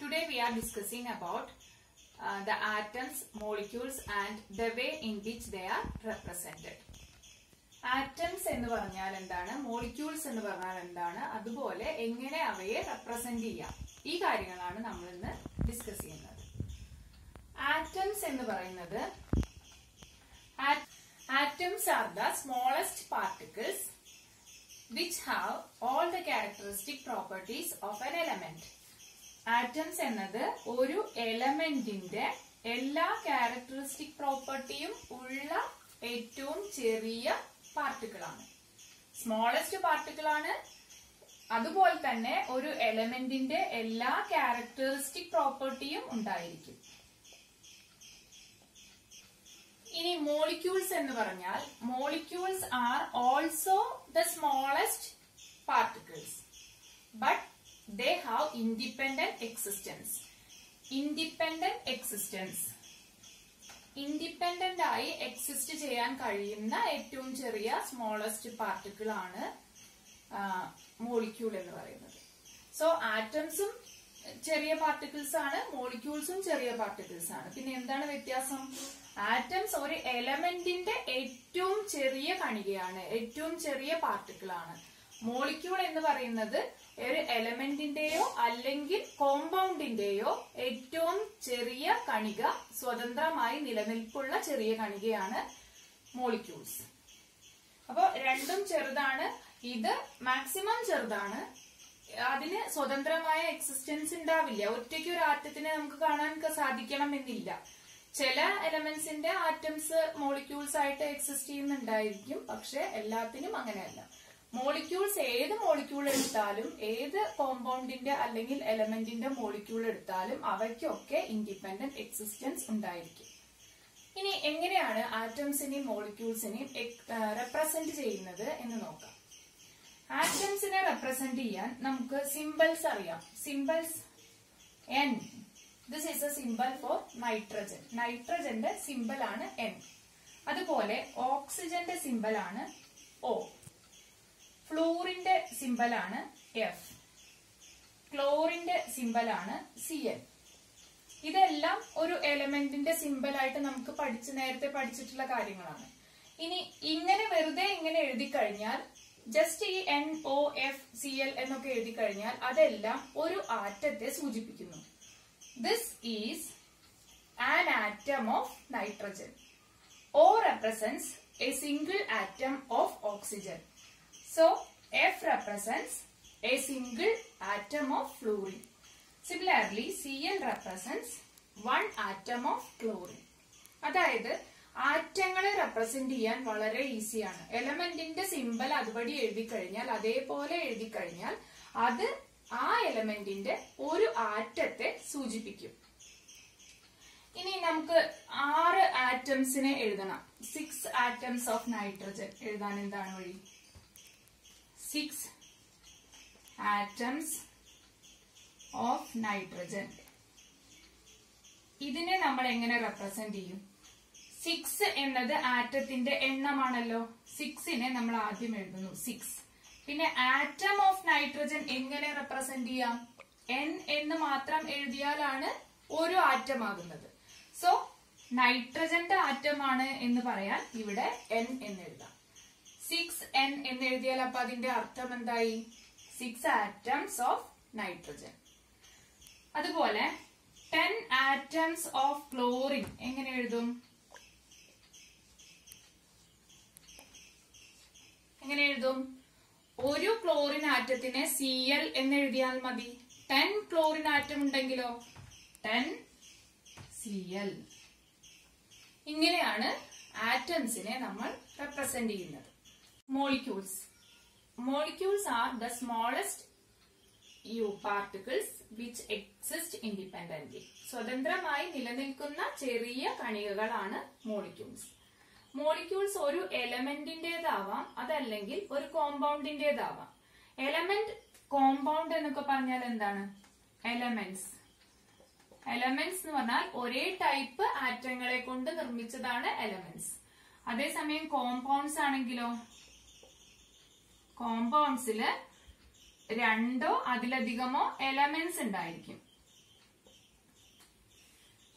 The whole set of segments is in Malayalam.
Today we are discussing about uh, the atoms, molecules and the way in which they are represented. Atoms എന്ന് പറഞ്ഞാൽ എന്താണ് മോളിക്യൂൾസ് എന്ന് പറഞ്ഞാൽ എന്താണ് അതുപോലെ എങ്ങനെ അവയെ റെപ്രസെന്റ് ചെയ്യാം ഈ കാര്യങ്ങളാണ് നമ്മൾ ഇന്ന് ഡിസ്കസ് ചെയ്യുന്നത് ആറ്റംസ് എന്ന് പറയുന്നത് atoms are the smallest particles which have all the characteristic properties of an element. Atoms എന്നത് ഒരു എലമെന്റിന്റെ എല്ലാ ക്യാരക്ടറിസ്റ്റിക് പ്രോപ്പർട്ടിയും ഉള്ള ഏറ്റവും ചെറിയ പാർട്ടിക്കിൾ ആണ് സ്മോളസ്റ്റ് പാർട്ടിക്കിൾ ആണ് അതുപോലെ തന്നെ ഒരു എലമെന്റിന്റെ എല്ലാ ക്യാരക്ടറിസ്റ്റിക് പ്രോപ്പർട്ടിയും ഉണ്ടായിരിക്കും ഇനി മോളിക്യൂൾസ് എന്ന് പറഞ്ഞാൽ molecules are also the smallest particles but they have independent existence independent existence independent ആയി എക്സിസ്റ്റ് ചെയ്യാൻ കഴിയുന്ന ഏറ്റവും ചെറിയ സ്മോളസ്റ്റ് പാർട്ടിക്കിൾ ആണ് മോളിക്യൂൾ എന്ന് പറയുന്നത് സോ ആറ്റംസും ചെറിയ പാർട്ടിക്കിൾസ് ആണ് മോളിക്യൂൾസും ചെറിയ പാർട്ടിക്കിൾസ് ആണ് പിന്നെ എന്താണ് വ്യത്യാസം ആറ്റംസ് ഒരു എലമെന്റിന്റെ ഏറ്റവും ചെറിയ കണികയാണ് ഏറ്റവും ചെറിയ പാർട്ടിക്കിൾ ആണ് മോളിക്യൂൾ എന്ന് പറയുന്നത് ഒരു എലമെന്റിന്റെയോ അല്ലെങ്കിൽ കോമ്പൗണ്ടിന്റെയോ ഏറ്റവും ചെറിയ കണിക സ്വതന്ത്രമായി നിലനിൽപ്പുള്ള ചെറിയ കണികയാണ് മോളിക്യൂൾസ് അപ്പോ രണ്ടും ചെറുതാണ് ഇത് മാക്സിമം ചെറുതാണ് അതിന് സ്വതന്ത്രമായ എക്സിസ്റ്റൻസ് ഉണ്ടാവില്ല ഒറ്റയ്ക്ക് ഒരു ആറ്റത്തിനെ നമുക്ക് കാണാൻ സാധിക്കണം എന്നില്ല ചില എലമെന്റ്സിന്റെ ആറ്റംസ് മോളിക്യൂൾസ് ആയിട്ട് എക്സിസ്റ്റ് ചെയ്യുന്നുണ്ടായിരിക്കും പക്ഷെ എല്ലാത്തിനും അങ്ങനെയല്ല മോളിക്യൂൾസ് ഏത് മോളിക്യൂൾ എടുത്താലും ഏത് കോമ്പൗണ്ടിന്റെ അല്ലെങ്കിൽ എലമെന്റിന്റെ മോളിക്യൂൾ എടുത്താലും അവയ്ക്കൊക്കെ ഇൻഡിപെൻഡന്റ് എക്സിസ്റ്റൻസ് ഉണ്ടായിരിക്കും ഇനി എങ്ങനെയാണ് ആറ്റംസിനെയും മോളിക്യൂൾസിനെയും റെപ്രസെന്റ് ചെയ്യുന്നത് എന്ന് നോക്കാം ആറ്റംസിനെ റെപ്രസെന്റ് ചെയ്യാൻ നമുക്ക് സിമ്പിൾസ് അറിയാം symbols N this is a symbol for nitrogen നൈട്രജന്റെ സിമ്പിൾ ആണ് എൻ അതുപോലെ ഓക്സിജന്റെ സിമ്പിൾ ആണ് ഒ ഫ്ലൂറിന്റെ സിമ്പിൾ ആണ് എഫ് ക്ലോറിന്റെ സിമ്പിൾ ആണ് സി എൻ ഇതെല്ലാം ഒരു എലമെന്റിന്റെ സിമ്പിൾ ആയിട്ട് നമുക്ക് പഠിച്ച് നേരത്തെ പഠിച്ചിട്ടുള്ള കാര്യങ്ങളാണ് ഇനി ഇങ്ങനെ വെറുതെ ഇങ്ങനെ എഴുതി കഴിഞ്ഞാൽ ജസ്റ്റ് ഈ N O F C L എന്നൊക്കെ എഴുതി കഴിഞ്ഞാൽ അതെല്ലാം ഒരു ആറ്റത്തെ സൂചിപ്പിക്കുന്നു this is an atom of nitrogen O represents a single atom of oxygen. So F represents a single atom of fluorine. Similarly, Cl represents one atom of chlorine. അതായത് ആറ്റങ്ങളെ റെപ്രസെന്റ് ചെയ്യാൻ വളരെ ഈസിയാണ് എലമെന്റിന്റെ സിമ്പൽ അതുപടി എഴുതി കഴിഞ്ഞാൽ അതേപോലെ എഴുതി കഴിഞ്ഞാൽ അത് ആ എലമെന്റിന്റെ ഒരു ആറ്റത്തെ സൂചിപ്പിക്കും ഇനി നമുക്ക് ആറ് ആറ്റംസിനെ എഴുതണം സിക്സ് ആറ്റംസ് ഓഫ് നൈട്രജൻ എഴുതാൻ എന്താണ് വഴി സിക്സ് ആറ്റംസ് ഓഫ് നൈട്രജൻ ഇതിനെ നമ്മൾ എങ്ങനെ റെപ്രസെന്റ് ചെയ്യും സിക്സ് എന്നത് ആറ്റത്തിന്റെ എണ്ണമാണല്ലോ സിക്സിനെ നമ്മൾ ആദ്യം എഴുതുന്നു സിക്സ് പിന്നെ ആറ്റം ഓഫ് നൈട്രജൻ എങ്ങനെ റെപ്രസെന്റ് ചെയ്യാം എൻ എന്ന് മാത്രം എഴുതിയാലാണ് ഒരു ആറ്റം ആകുന്നത് സോ നൈട്രജന്റെ ആറ്റമാണ് എന്ന് പറയാൻ ഇവിടെ എൻ എന്ന് എഴുതാം സിക്സ് എൻ എന്ന് എഴുതിയാൽ അപ്പൊ അതിന്റെ അർത്ഥം എന്തായി സിക്സ് ആറ്റംസ് ഓഫ് നൈട്രജൻ അതുപോലെ ടെൻ ആറ്റംസ് ഓഫ് ക്ലോറിൻ എങ്ങനെ എഴുതും എങ്ങനെ എഴുതും ഒരു ക്ലോറിൻ ആറ്റത്തിനെ സി എൽ എന്ന് എഴുതിയാൽ മതി ടെൻ ക്ലോറിൻ ആറ്റം ഉണ്ടെങ്കിലോ ടെൻ സി എൽ ഇങ്ങനെയാണ് ആറ്റംസിനെ നമ്മൾ റെപ്രസെന്റ് ചെയ്യുന്നത് molecules molecules are the smallest യു പാർട്ടിക്കിൾസ് വിച്ച് എക്സിസ്റ്റ് ഇൻഡിപെൻഡന്റ്ലി സ്വതന്ത്രമായി നിലനിൽക്കുന്ന ചെറിയ കണികകളാണ് മോളിക്യൂൾസ് മോളിക്യൂൾസ് ഒരു എലമെന്റിന്റേതാവാം അതല്ലെങ്കിൽ ഒരു കോമ്പൗണ്ടിന്റേതാവാം എലമെന്റ് കോമ്പൗണ്ട് എന്നൊക്കെ പറഞ്ഞാൽ എന്താണ് എലമെന്റ്സ് എലമെന്റ്സ് എന്ന് പറഞ്ഞാൽ ഒരേ ടൈപ്പ് ആറ്റങ്ങളെ കൊണ്ട് നിർമ്മിച്ചതാണ് എലമെന്റ്സ് അതേസമയം കോമ്പൗണ്ട്സ് ആണെങ്കിലോ കോമ്പൗണ്ട്സില് രണ്ടോ അതിലധികമോ എലമെന്റ്സ് ഉണ്ടായിരിക്കും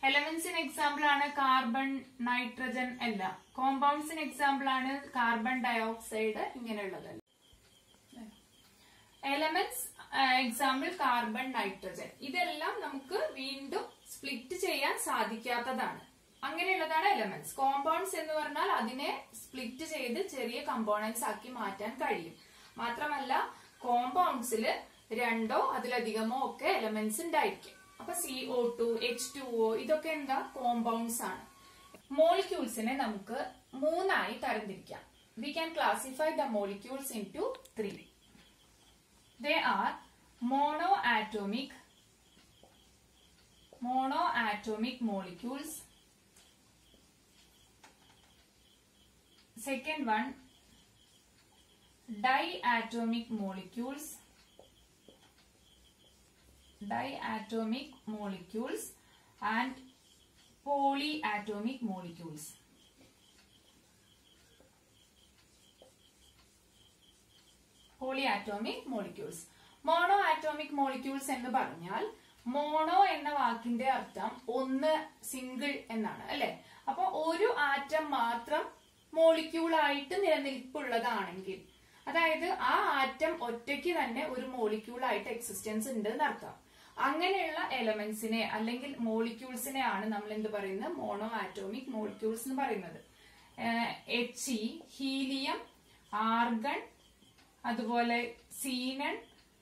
എലമെന്റ്സിന് എക്സാമ്പിൾ ആണ് കാർബൺ നൈട്രജൻ എല്ലാം കോമ്പൗണ്ട്സിന് എക്സാമ്പിൾ ആണ് കാർബൺ ഡയോക്സൈഡ് ഇങ്ങനെയുള്ളതല്ല എലമെന്റ്സ് എക്സാമ്പിൾ കാർബൺ നൈട്രജൻ ഇതെല്ലാം നമുക്ക് വീണ്ടും സ്പ്ലിറ്റ് ചെയ്യാൻ സാധിക്കാത്തതാണ് അങ്ങനെയുള്ളതാണ് എലമെന്റ്സ് കോമ്പൗണ്ട്സ് എന്ന് പറഞ്ഞാൽ അതിനെ സ്പ്ലിറ്റ് ചെയ്ത് ചെറിയ കമ്പോണൻസ് ആക്കി മാറ്റാൻ കഴിയും മാത്രമല്ല കോമ്പൗണ്ട്സിൽ രണ്ടോ അതിലധികമോ ഒക്കെ എലമെന്റ്സ് ഉണ്ടായിരിക്കും അപ്പൊ C O two H two O ഇതൊക്കെ എന്താ കോമ്പൗണ്ട്സ് ആണ് മോളിക്യൂൾസിനെ നമുക്ക് മൂന്നായി തരംതിരിക്കാം we can classify the molecules into three they are monoatomic monoatomic molecules second one diatomic molecules diatomic molecules and polyatomic molecules polyatomic molecules monoatomic molecules എന്ന് പറഞ്ഞാൽ മോണോ എന്ന വാക്കിന്റെ അർത്ഥം ഒന്ന് സിംഗിൾ എന്നാണ് അല്ലെ അപ്പൊ ഒരു ആറ്റം മാത്രം മോളിക്യൂൾ ആയിട്ട് നിലനിൽപ്പുള്ളതാണെങ്കിൽ അതായത് ആ ആറ്റം ഒറ്റയ്ക്ക് തന്നെ ഒരു മോളിക്യൂൾ ആയിട്ട് എക്സിസ്റ്റൻസ് ഉണ്ട് എന്നർത്ഥം അങ്ങനെയുള്ള എലമെന്റ്സിനെ അല്ലെങ്കിൽ മോളിക്യൂൾസിനെ ആണ് നമ്മൾ എന്ത് പറയുന്നത് മോണോ ആറ്റോമിക് മോളിക്യൂൾസ് എന്ന് പറയുന്നത് എച്ച് ഇ ഹീലിയം ആർഗൺ അതുപോലെ സീനൺ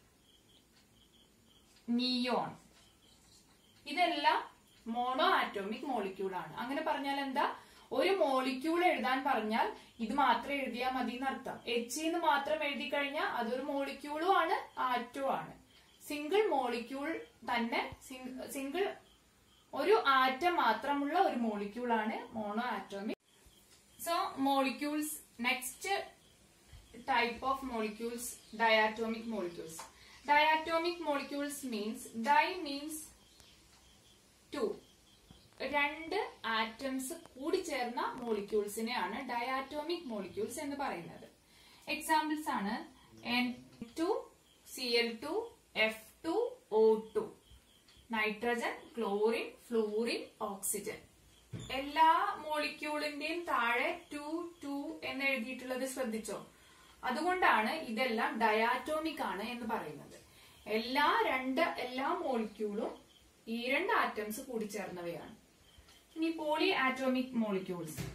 നിയോൺ ഇതെല്ലാം മോണോ ആറ്റോമിക് മോളിക്യൂൾ ആണ് അങ്ങനെ പറഞ്ഞാൽ എന്താ ഒരു മോളിക്യൂൾ എഴുതാൻ പറഞ്ഞാൽ ഇത് മാത്രം എഴുതിയാൽ മതി എന്നർത്ഥം എച്ച് എന്ന് മാത്രം എഴുതി കഴിഞ്ഞാൽ അതൊരു മോളിക്യൂളും ആണ് ആറ്റവും ആണ് സിംഗിൾ മോളിക്യൂൾ തന്നെ സിംഗിൾ ഒരു ആറ്റം മാത്രമുള്ള ഒരു മോളിക്യൂൾ ആണ് monoatomic so molecules next type of molecules diatomic molecules diatomic molecules means di means two രണ്ട് ആറ്റംസ് കൂടി ചേർന്ന മോളിക്യൂൾസിനെയാണ് ഡയാറ്റോമിക് മോളിക്യൂൾസ് എന്ന് പറയുന്നത് എക്സാമ്പിൾസ് ആണ് N two C L two F two O two nitrogen chlorine fluorine oxygen എല്ലാ മോളിക്യൂളിന്റെയും താഴെ ടു ടു എന്ന് എഴുതിയിട്ടുള്ളത് ശ്രദ്ധിച്ചോ അതുകൊണ്ടാണ് ഇതെല്ലാം ഡയാറ്റോമിക് ആണ് എന്ന് പറയുന്നത് എല്ലാ രണ്ട് എല്ലാ മോളിക്യൂളും ഈ രണ്ട് ആറ്റംസ് കൂടിച്ചേർന്നവയാണ് ഇനി polyatomic molecules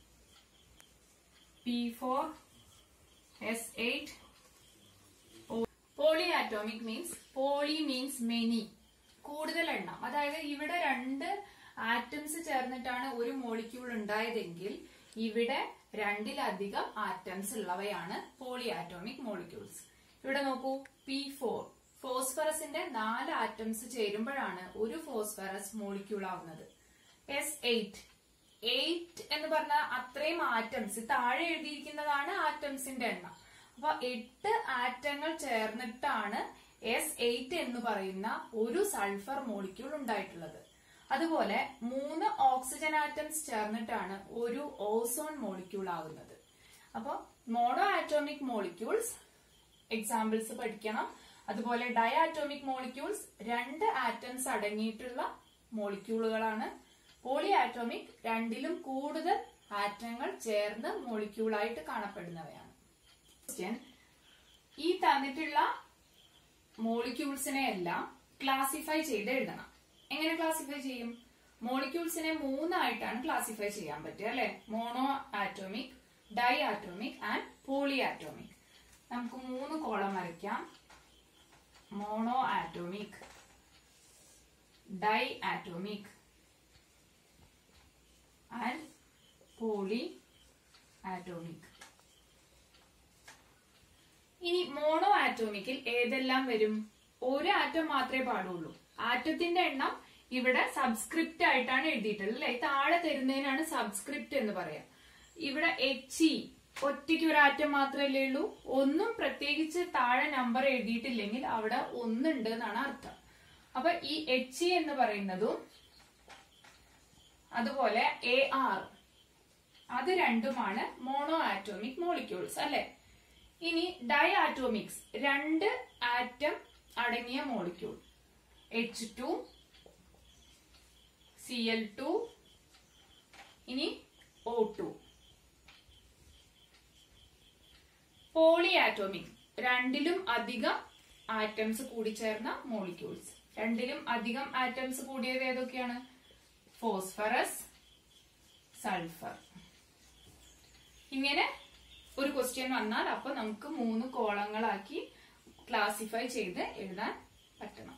P four S eight polyatomic means poly means many കൂടുതൽ എണ്ണം അതായത് ഇവിടെ രണ്ട് ആറ്റംസ് ചേർന്നിട്ടാണ് ഒരു മോളിക്യൂൾ ഉണ്ടായതെങ്കിൽ ഇവിടെ രണ്ടിലധികം ആറ്റംസ് ഉള്ളവയാണ് പോളി ആറ്റോമിക് മോളിക്യൂൾസ് ഇവിടെ നോക്കൂ പി ഫോർ ഫോസ്ഫറസിന്റെ നാല് ആറ്റംസ് ചേരുമ്പോഴാണ് ഒരു ഫോസ്ഫറസ് മോളിക്യൂൾ ആവുന്നത് എസ് എയ്റ്റ് എയ്റ്റ് എന്ന് പറഞ്ഞാൽ അത്രയും ആറ്റംസ് താഴെ എഴുതിയിരിക്കുന്നതാണ് ആറ്റംസിന്റെ എണ്ണം അപ്പൊ എട്ട് ആറ്റങ്ങൾ ചേർന്നിട്ടാണ് എസ് എയ്റ്റ് എന്ന് പറയുന്ന ഒരു സൾഫർ മോളിക്യൂൾ ഉണ്ടായിട്ടുള്ളത് അതുപോലെ മൂന്ന് ഓക്സിജൻ ആറ്റംസ് ചേർന്നിട്ടാണ് ഒരു ഓസോൺ മോളിക്യൂൾ ആകുന്നത് അപ്പോൾ മോണോ ആറ്റോമിക് മോളിക്യൂൾസ് എക്സാമ്പിൾസ് പഠിക്കണം അതുപോലെ ഡയാറ്റോമിക് മോളിക്യൂൾസ് രണ്ട് ആറ്റംസ് അടങ്ങിയിട്ടുള്ള മോളിക്യൂളുകളാണ് പോളി ആറ്റോമിക് രണ്ടിലും കൂടുതൽ ആറ്റങ്ങൾ ചേർന്ന് മോളിക്യൂളായിട്ട് കാണപ്പെടുന്നവയാണ് ക്വസ്റ്റ്യൻ ഈ തന്നിട്ടുള്ള മോളിക്യൂൾസിനെ എല്ലാം ക്ലാസിഫൈ ചെയ്ത് എഴുതണം എങ്ങനെ ക്ലാസിഫൈ ചെയ്യും മോളിക്യൂൾസിനെ മൂന്നായിട്ടാണ് ക്ലാസിഫൈ ചെയ്യാൻ പറ്റുക അല്ലെ monoatomic diatomic and polyatomic നമുക്ക് മൂന്ന് കോളം വരയ്ക്കാം monoatomic diatomic and polyatomic ഇനി മോണോ ആറ്റോമിക്കിൽ ഏതെല്ലാം വരും ഒരു ആറ്റം മാത്രമേ പാടുള്ളൂ ആറ്റത്തിന്റെ എണ്ണം ഇവിടെ സബ്സ്ക്രിപ്റ്റ് ആയിട്ടാണ് എഴുതിയിട്ടുള്ളത് അല്ലെ താഴെ തരുന്നതിനാണ് സബ്സ്ക്രിപ്റ്റ് എന്ന് പറയാം ഇവിടെ എച്ച് ഇ ഒറ്റയ്ക്ക് ഒരു ആറ്റം മാത്രമല്ലേ ഉള്ളൂ ഒന്നും പ്രത്യേകിച്ച് താഴെ നമ്പർ എഴുതിയിട്ടില്ലെങ്കിൽ അവിടെ ഒന്നുണ്ട് എന്നാണ് അർത്ഥം അപ്പൊ ഈ എച്ച് ഇ എന്ന് പറയുന്നതും അതുപോലെ എ ആർ അത് രണ്ടുമാണ് മോണോ ആറ്റോമിക് മോളിക്യൂൾസ് അല്ലെ ഇനി ഡൈ ആറ്റോമിക്സ് രണ്ട് ആറ്റം അടങ്ങിയ molecule H two C L two ഇനി ഒ ടു പോളി ആറ്റോമിക് രണ്ടിലും അധികം ആറ്റംസ് കൂടിച്ചേർന്ന മോളിക്യൂൾസ് രണ്ടിലും അധികം ആറ്റംസ് കൂടിയത് ഏതൊക്കെയാണ് ഫോസ്ഫറസ് സൾഫർ ഇങ്ങനെ ഒരു ക്വസ്റ്റ്യൻ വന്നാൽ അപ്പൊ നമുക്ക് മൂന്ന് കോളങ്ങളാക്കി ക്ലാസിഫൈ ചെയ്ത് എഴുതാൻ പറ്റണം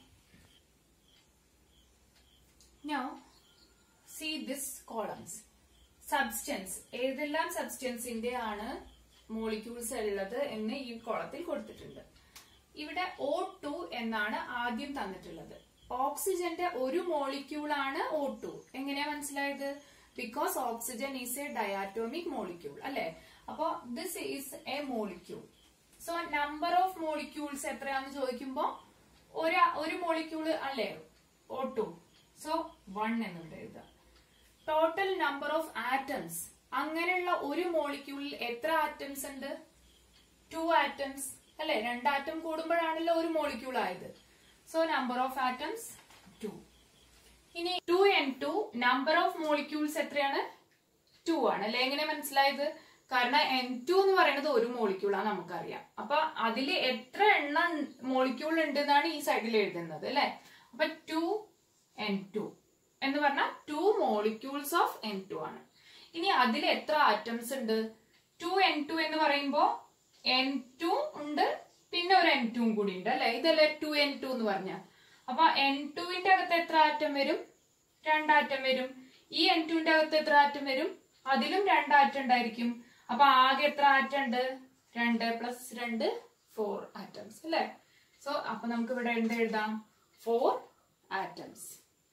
Now, see this columns. Substance ഏതെല്ലാം സബ്സ്റ്റൻസിന്റെ ആണ് മോളിക്യൂൾസ് ഉള്ളത് എന്ന് ഈ കോളത്തിൽ കൊടുത്തിട്ടുണ്ട് ഇവിടെ ഒ ടു എന്നാണ് ആദ്യം തന്നിട്ടുള്ളത് ഓക്സിജന്റെ ഒരു മോളിക്യൂൾ ആണ് ഒ ടു എങ്ങനെയാ മനസ്സിലായത് because oxygen is a diatomic molecule അല്ലെ അപ്പോ this is a molecule so number of molecules എത്രയാന്ന് ചോദിക്കുമ്പോ ഒരു ഒരു മോളിക്യൂള് അല്ലേ ഒ ടു സോ വൺ എന്നിവിടെ എഴുതാം ടോട്ടൽ നമ്പർ ഓഫ് ആറ്റംസ് അങ്ങനെയുള്ള ഒരു മോളിക്യൂളിൽ എത്ര ആറ്റംസ് ഉണ്ട് ടു ആറ്റംസ് അല്ലെ രണ്ട് ആറ്റം കൂടുമ്പോഴാണല്ലോ ഒരു മോളിക്യൂൾ ആയത് so number of atoms two ഇനി two N two number of molecules എത്രയാണ് ടു ആണ് അല്ലെ എങ്ങനെ മനസ്സിലായത് കാരണം എൻ ടു എന്ന് പറയുന്നത് ഒരു മോളിക്യൂൾ ആണ് നമുക്കറിയാം അപ്പൊ അതിൽ എത്ര എണ്ണം മോളിക്യൂൾ ഉണ്ട് എന്നാണ് ഈ സൈഡിൽ എഴുതുന്നത് അല്ലെ അപ്പൊ ടു എൻ ടു എന്ന് പറഞ്ഞാൽ two molecules of N two ആണ് ഇനി അതിൽ എത്ര ആറ്റംസ് ഉണ്ട് ടു എൻ ടു എന്ന് പറയുമ്പോ എൻ ടു ഉണ്ട് പിന്നെ ഒരു എൻ ടുവും കൂടി ഉണ്ട് അല്ലെ ഇതല്ലേ ടു എൻ ടു എന്ന് പറഞ്ഞ അപ്പൊ എൻ ടുവിന്റെ അകത്ത് എത്ര ആറ്റം വരും രണ്ടാറ്റം വരും ഈ എൻ ടുവിന്റെ അകത്ത് എത്ര ആറ്റം വരും അതിലും രണ്ടാറ്റം ഉണ്ടായിരിക്കും അപ്പൊ ആകെ എത്ര ആറ്റം ഉണ്ട് രണ്ട് പ്ലസ് രണ്ട് ഫോർ ആറ്റംസ് അല്ലെ സോ അപ്പൊ നമുക്ക് ഇവിടെ എന്ത് എഴുതാം four atoms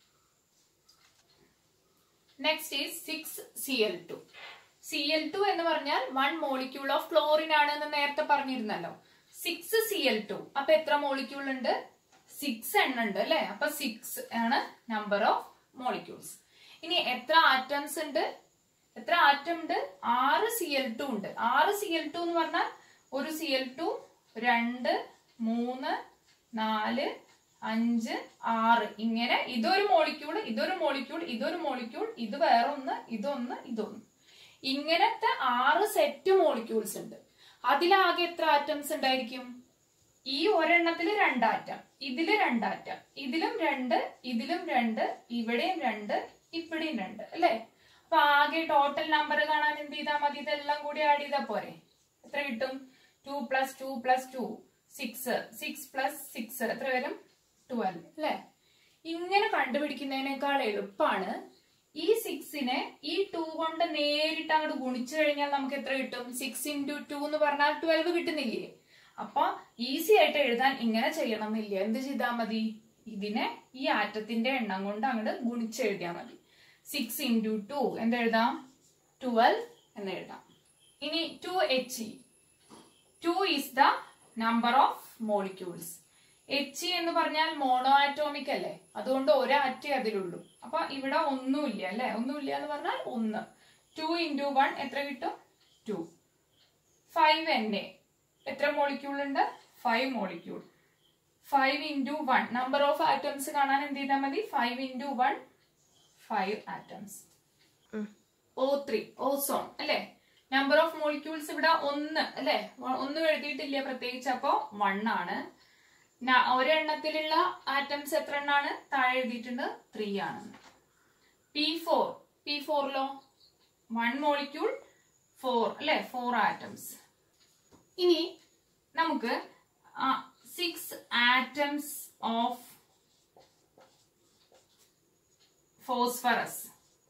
next is six C L two C L two എന്ന് പറഞ്ഞാൽ വൺ മോളിക്യൂൾ ഓഫ് ക്ലോറിൻ ആണെന്ന് നേരത്തെ പറഞ്ഞിരുന്നല്ലോ സിക്സ് സി എൽ ടു അപ്പൊ എത്ര മോളിക്യൂൾ ഉണ്ട് സിക്സ് എണ്ണം ഉണ്ട് അല്ലെ അപ്പൊ സിക്സ് ആണ് നമ്പർ ഓഫ് മോളിക്യൂൾസ് ഇനി എത്ര ആറ്റംസ് ഉണ്ട് എത്ര ആറ്റം ഉണ്ട് ആറ് സി എൽ ടു ഉണ്ട് ആറ് സി എൽ ടു എന്ന് പറഞ്ഞാൽ ഒരു സി എൽ ടു രണ്ട് മൂന്ന് നാല് അഞ്ച് ആറ് ഇങ്ങനെ ഇതൊരു മോളിക്യൂൾ ഇതൊരു മോളിക്യൂൾ ഇതൊരു മോളിക്യൂൾ ഇത് വേറൊന്ന് ഇതൊന്ന് ഇതൊന്ന് ഇങ്ങനത്തെ ആറ് സെറ്റ് മോളിക്യൂൾസ് ഉണ്ട് അതിലാകെ എത്ര ആറ്റംസ് ഉണ്ടായിരിക്കും ഈ ഒരെണ്ണത്തിൽ രണ്ടാറ്റം ഇതില് രണ്ടാറ്റം ഇതിലും രണ്ട് ഇതിലും രണ്ട് ഇവിടെയും രണ്ട് ഇവിടെയും രണ്ട് അല്ലെ അപ്പൊ ആകെ ടോട്ടൽ നമ്പർ കാണാൻ എന്ത് ചെയ്താൽ മതി ഇതെല്ലാം കൂടി ആഡ് ചെയ്താൽ പോരെ എത്ര കിട്ടും two plus two plus two six six plus six എത്ര വരും ട്വൽവ് അല്ലെ ഇങ്ങനെ കണ്ടുപിടിക്കുന്നതിനേക്കാൾ എളുപ്പമാണ് ഈ സിക്സിനെ ഈ ടു കൊണ്ട് നേരിട്ട് അങ്ങോട്ട് ഗുണിച്ചു കഴിഞ്ഞാൽ നമുക്ക് എത്ര കിട്ടും സിക്സ് ഇൻറ്റു ടു എന്ന് പറഞ്ഞാൽ ട്വൽവ് കിട്ടുന്നില്ലേ അപ്പൊ ഈസി ആയിട്ട് എഴുതാൻ ഇങ്ങനെ ചെയ്യണം എന്നില്ല എന്ത് ചെയ്താൽ മതി ഇതിനെ ഈ ആറ്റത്തിന്റെ എണ്ണം കൊണ്ട് അങ്ങോട്ട് ഗുണിച്ചെഴുതിയാൽ മതി സിക്സ് ഇൻറ്റു ടു എന്തെഴുതാം ട്വൽവ് എന്ന് എഴുതാം ഇനി two H E two is the number of molecules H എന്ന് പറഞ്ഞാൽ മോണോ ആറ്റോമിക് അല്ലേ അതുകൊണ്ട് ഒരാറ്റേ അതിലുള്ളൂ അപ്പൊ ഇവിടെ ഒന്നുമില്ല അല്ലെ ഒന്നുമില്ല എന്ന് പറഞ്ഞാൽ ഒന്ന് ടു ഇൻറ്റു വൺ എത്ര കിട്ടും ടു ഫൈവ് എൻ എ എത്ര മോളിക്യൂൾ ഉണ്ട് five molecule five into one number of atoms കാണാൻ എന്ത് ചെയ്താൽ മതി five into one five atoms O three ozone അല്ലെ നമ്പർ ഓഫ് മോളിക്യൂൾസ് ഇവിടെ ഒന്ന് അല്ലെ ഒന്നും എഴുതിയിട്ടില്ല പ്രത്യേകിച്ച് അപ്പോ വൺ ആണ് ന- ഒരെണ്ണത്തിലുള്ള ആറ്റംസ് എത്ര എണ്ണാണ് താഴെ എഴുതിയിട്ടുണ്ട് ത്രീ ആണ് പി ഫോർ പി ഫോറിലോ വൺ മോളിക്യൂൾ ഫോർ അല്ലെ ഫോർ ആറ്റംസ് ഇനി നമുക്ക് സിക്സ് ആറ്റംസ് ഓഫ് ഫോസ്ഫറസ്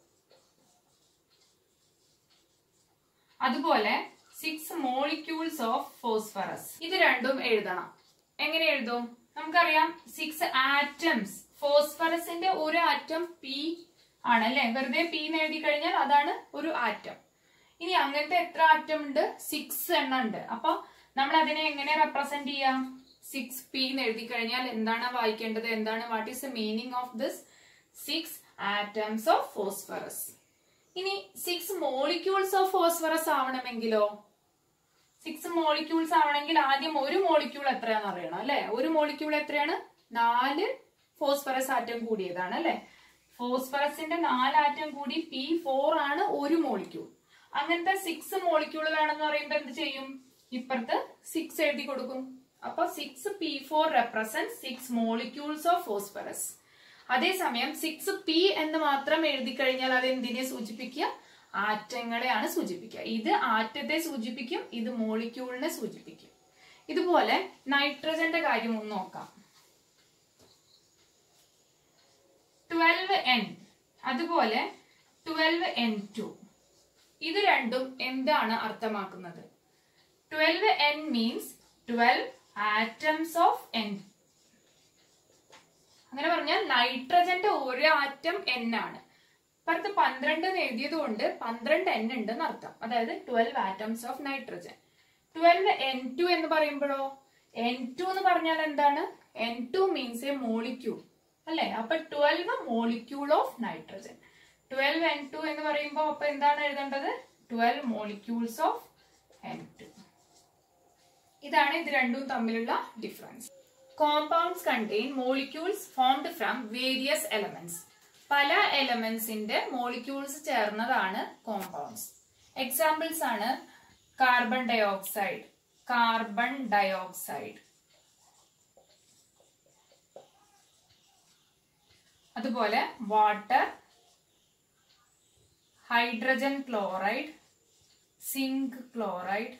അതുപോലെ സിക്സ് മോളിക്യൂൾസ് ഓഫ് ഫോസ്ഫറസ് ഇത് രണ്ടും എഴുതണം എങ്ങനെ എഴുതും നമുക്കറിയാം സിക്സ് ആറ്റംസ് ഫോസ്ഫറസിന്റെ ഒരു ആറ്റം പി ആണ് അല്ലെ വെറുതെ പി എന്ന് എഴുതി കഴിഞ്ഞാൽ അതാണ് ഒരു ആറ്റം ഇനി അങ്ങനത്തെ എത്ര ആറ്റം ഉണ്ട് സിക്സ് എണ്ണം ഉണ്ട് അപ്പൊ നമ്മൾ അതിനെ എങ്ങനെ റെപ്രസെന്റ് ചെയ്യാം സിക്സ് പി എന്ന് എഴുതി കഴിഞ്ഞാൽ എന്താണ് വായിക്കേണ്ടത് എന്താണ് what is the meaning of this six atoms of phosphorus ഇനി സിക്സ് മോളിക്യൂൾസ് ഓഫ് ഫോസ്ഫറസ് ആവണമെങ്കിലോ സിക്സ് മോളിക്യൂൾസ് ആവണമെങ്കിൽ ആദ്യം ഒരു മോളിക്യൂൾ എത്രയാണെന്ന് അറിയണം അല്ലെ ഒരു മോളിക്യൂൾ എത്രയാണ് നാല് ഫോസ്ഫറസ് ആറ്റം കൂടിയതാണ് അല്ലെ ഫോസ്ഫറസിന്റെ നാല് ആറ്റം കൂടി പി ഫോർ ആണ് ഒരു മോളിക്യൂൾ അങ്ങനത്തെ സിക്സ് മോളിക്യൂളുകളാണെന്ന് പറയുമ്പോൾ എന്ത് ചെയ്യും ഇപ്പുറത്ത് സിക്സ് എഴുതി കൊടുക്കും അപ്പൊ six P four represent six molecules of phosphorus അതേസമയം സിക്സ് പി എന്ന് മാത്രം എഴുതി കഴിഞ്ഞാൽ അത് എന്തിനെ സൂചിപ്പിക്കുക ആറ്റങ്ങളെയാണ് സൂചിപ്പിക്കുക ഇത് ആറ്റത്തെ സൂചിപ്പിക്കും ഇത് മോളിക്യൂളിനെ സൂചിപ്പിക്കും ഇതുപോലെ നൈട്രജന്റെ കാര്യം ഒന്ന് നോക്കാം ട്വൽവ് എൻ അതുപോലെ ട്വൽവ് എൻ ടു ഇത് രണ്ടും എന്താണ് അർത്ഥമാക്കുന്നത് twelve N means twelve atoms of N അങ്ങനെ പറഞ്ഞാൽ നൈട്രജന്റെ ഒരു ആറ്റം എൻ ആണ് ഇപ്പുറത്ത് പന്ത്രണ്ട് എന്ന് എഴുതിയത് കൊണ്ട് പന്ത്രണ്ട് എൻ ഉണ്ടെന്ന് അർത്ഥം അതായത് twelve atoms of nitrogen twelve N two എന്ന് പറയുമ്പോഴോ എൻ ടു എന്ന് പറഞ്ഞാൽ എന്താണ് N two means a molecule അല്ലെ അപ്പൊ twelve molecule of nitrogen twelve N two എന്ന് പറയുമ്പോൾ അപ്പൊ എന്താണ് എഴുതേണ്ടത് twelve molecules of N two ഇതാണ് ഇത് രണ്ടും തമ്മിലുള്ള difference compounds contain molecules formed from various elements പല എലമെന്റ്സിന്റെ മോളിക്യൂൾസ് ചേർന്നതാണ് കോമ്പൗണ്ട്സ് എക്സാമ്പിൾസ് ആണ് കാർബൺ ഡയോക്സൈഡ് കാർബൺ ഡയോക്സൈഡ് അതുപോലെ water hydrogen chloride zinc chloride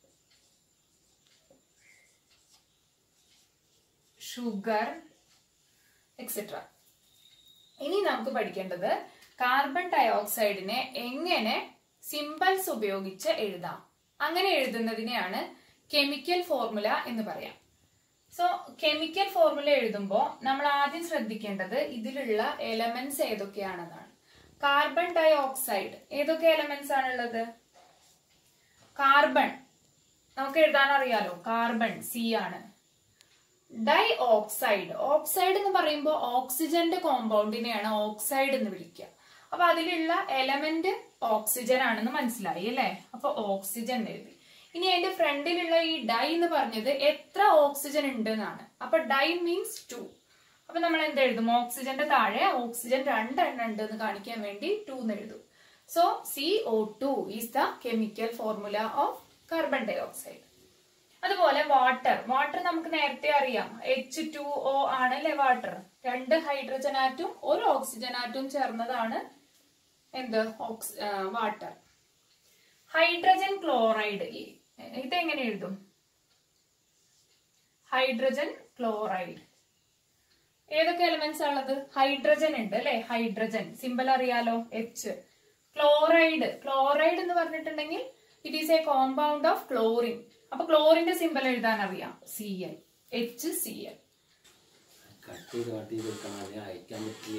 sugar etcetera ഇനി നമുക്ക് പഠിക്കേണ്ടത് കാർബൺ ഡയോക്സൈഡിനെ എങ്ങനെ സിമ്പിൾസ് ഉപയോഗിച്ച് എഴുതാം അങ്ങനെ എഴുതുന്നതിനെയാണ് കെമിക്കൽ ഫോർമുല എന്ന് പറയാം സോ കെമിക്കൽ ഫോർമുല എഴുതുമ്പോൾ നമ്മൾ ആദ്യം ശ്രദ്ധിക്കേണ്ടത് ഇതിലുള്ള എലമെന്റ്സ് ഏതൊക്കെയാണെന്നാണ് കാർബൺ ഡയോക്സൈഡ് ഏതൊക്കെ എലമെന്റ്സ് ആണുള്ളത് കാർബൺ നമുക്ക് എഴുതാൻ അറിയാലോ കാർബൺ സി ആണ് ഡൈ ഓക്സൈഡ് ഓക്സൈഡ് എന്ന് പറയുമ്പോൾ ഓക്സിജന്റെ കോമ്പൗണ്ടിനെയാണ് ഓക്സൈഡ് എന്ന് വിളിക്കുക അപ്പൊ അതിലുള്ള എലമെന്റ് ഓക്സിജൻ ആണെന്ന് മനസ്സിലായി അല്ലേ അപ്പൊ ഓക്സിജൻ എഴുതി ഇനി അതിന്റെ ഫ്രണ്ടിലുള്ള ഈ ഡൈ എന്ന് പറഞ്ഞത് എത്ര ഓക്സിജൻ ഉണ്ട് എന്നാണ് അപ്പൊ ഡൈ മീൻസ് ടു അപ്പൊ നമ്മൾ എന്ത് എഴുതും ഓക്സിജന്റെ താഴെ ഓക്സിജൻ രണ്ടെണ്ണം ഉണ്ട് എന്ന് കാണിക്കാൻ വേണ്ടി ടു എന്ന് എഴുതും so C O two is the chemical formula of carbon dioxide അതുപോലെ വാട്ടർ വാട്ടർ നമുക്ക് നേരത്തെ അറിയാം എച്ച് ടു ഒ ആണ് അല്ലെ വാട്ടർ രണ്ട് ഹൈഡ്രജൻ ആറ്റും ഒരു ഓക്സിജൻ ആറ്റും ചേർന്നതാണ് എന്ത് വാട്ടർ ഹൈഡ്രജൻ ക്ലോറൈഡ് ഇതെങ്ങനെ എഴുതും ഹൈഡ്രജൻ ക്ലോറൈഡ് ഏതൊക്കെ എലിമെന്റ്സ് ഉള്ളത് ഹൈഡ്രജൻ ഉണ്ട് അല്ലെ ഹൈഡ്രജൻ സിമ്പിൾ അറിയാലോ എച്ച് ക്ലോറൈഡ് ക്ലോറൈഡ് എന്ന് പറഞ്ഞിട്ടുണ്ടെങ്കിൽ it is a compound of chlorine അപ്പൊ ക്ലോറിന്റെ സിമ്പിൾ എഴുതാൻ അറിയാം C L H C L cut ചെയ്ത് കട്ട് ചെയ്ത് വെക്കണം അതിനെ അയക്കാൻ പറ്റില്ല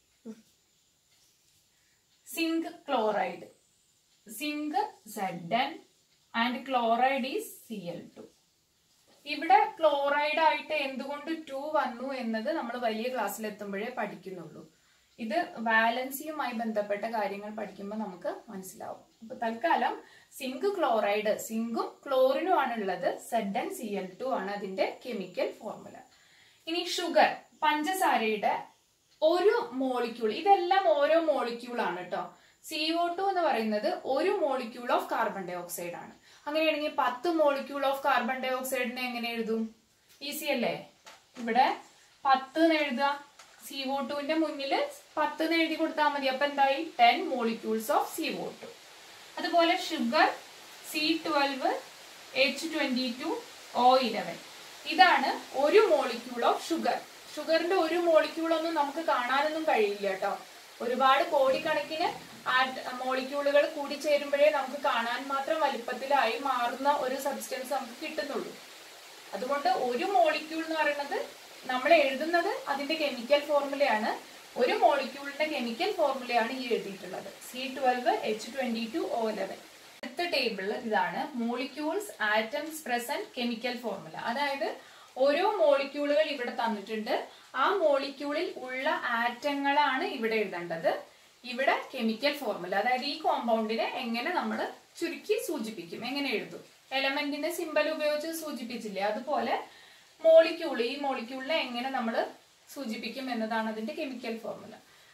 zinc chloride zinc Z N and chloride is C L two ഇവിടെ ക്ലോറൈഡ് ആയിട്ട് എന്തുകൊണ്ട് ടു വന്നു എന്നത് നമ്മൾ വലിയ ക്ലാസ്സിൽ എത്തുമ്പോഴേ പഠിക്കുന്നുള്ളൂ ഇത് വാലൻസിയുമായി ബന്ധപ്പെട്ട കാര്യങ്ങൾ പഠിക്കുമ്പോൾ നമുക്ക് മനസ്സിലാവും അപ്പൊ തൽക്കാലം സിങ്ക് ക്ലോറൈഡ് സിങ്കും ക്ലോറിനും ആണ് ഉള്ളത് Z and C L two ആണ് അതിന്റെ കെമിക്കൽ ഫോർമുല ഇനി ഷുഗർ പഞ്ചസാരയുടെ ഒരു മോളിക്യൂൾ ഇതെല്ലാം ഓരോ മോളിക്യൂൾ ആണ് കേട്ടോ സി ഒ ടു എന്ന് പറയുന്നത് ഒരു molecule of carbon dioxide ആണ് അങ്ങനെയാണെങ്കിൽ പത്ത് മോളിക്യൂൾ ഓഫ് കാർബൺ ഡൈ ഓക്സൈഡിനെ എങ്ങനെ എഴുതും ഈസി അല്ലേ ഇവിടെ പത്ത് എന്ന് എഴുതുക സി ഒ ടുവിന്റെ മുന്നിൽ പത്ത് എന്ന് എഴുതി കൊടുത്താൽ മതി അപ്പൊ എന്തായി ten molecules of C O two അതുപോലെ sugar C twelve H twenty two O eleven ഇതാണ് ഒരു മോളിക്യൂൾ ഓഫ് ഷുഗർ ഷുഗറിന്റെ ഒരു മോളിക്യൂൾ ഒന്നും നമുക്ക് കാണാനൊന്നും കഴിയില്ല കേട്ടോ ഒരുപാട് കോടിക്കണക്കിന് മോളിക്യൂളുകൾ കൂടി ചേരുമ്പോഴേ നമുക്ക് കാണാൻ മാത്രം വലിപ്പത്തിലായി മാറുന്ന ഒരു സബ്സ്റ്റൻസ് നമുക്ക് കിട്ടുന്നുള്ളൂ അതുകൊണ്ട് ഒരു മോളിക്യൂൾ എന്ന് പറയുന്നത് നമ്മൾ എഴുതുന്നത് അതിന്റെ കെമിക്കൽ ഫോർമുലയാണ് ഒരു മോളിക്യൂളിന്റെ കെമിക്കൽ ഫോർമുലയാണ് ഈ എഴുതിയിട്ടുള്ളത് C twelve H twenty two O eleven അടുത്ത ടേബിൾ ഇതാണ് molecules atoms present chemical formula അതായത് ഓരോ മോളിക്യൂളുകൾ ഇവിടെ തന്നിട്ടുണ്ട് ആ മോളിക്യൂളിൽ ഉള്ള ആറ്റങ്ങളാണ് ഇവിടെ എഴുതേണ്ടത് ഇവിടെ കെമിക്കൽ ഫോർമുല അതായത് ഈ കോമ്പൗണ്ടിനെ എങ്ങനെ നമ്മൾ ചുരുക്കി സൂചിപ്പിക്കും എങ്ങനെ എഴുതും എലമെന്റിന്റെ സിമ്പൽ ഉപയോഗിച്ച് സൂചിപ്പിച്ചില്ലേ അതുപോലെ മോളിക്യൂൾ ഈ മോളിക്യൂളിനെ എങ്ങനെ നമ്മൾ സൂചിപ്പിക്കും എന്നതാണ് അതിന്റെ കെമിക്കൽ ഫോർമുല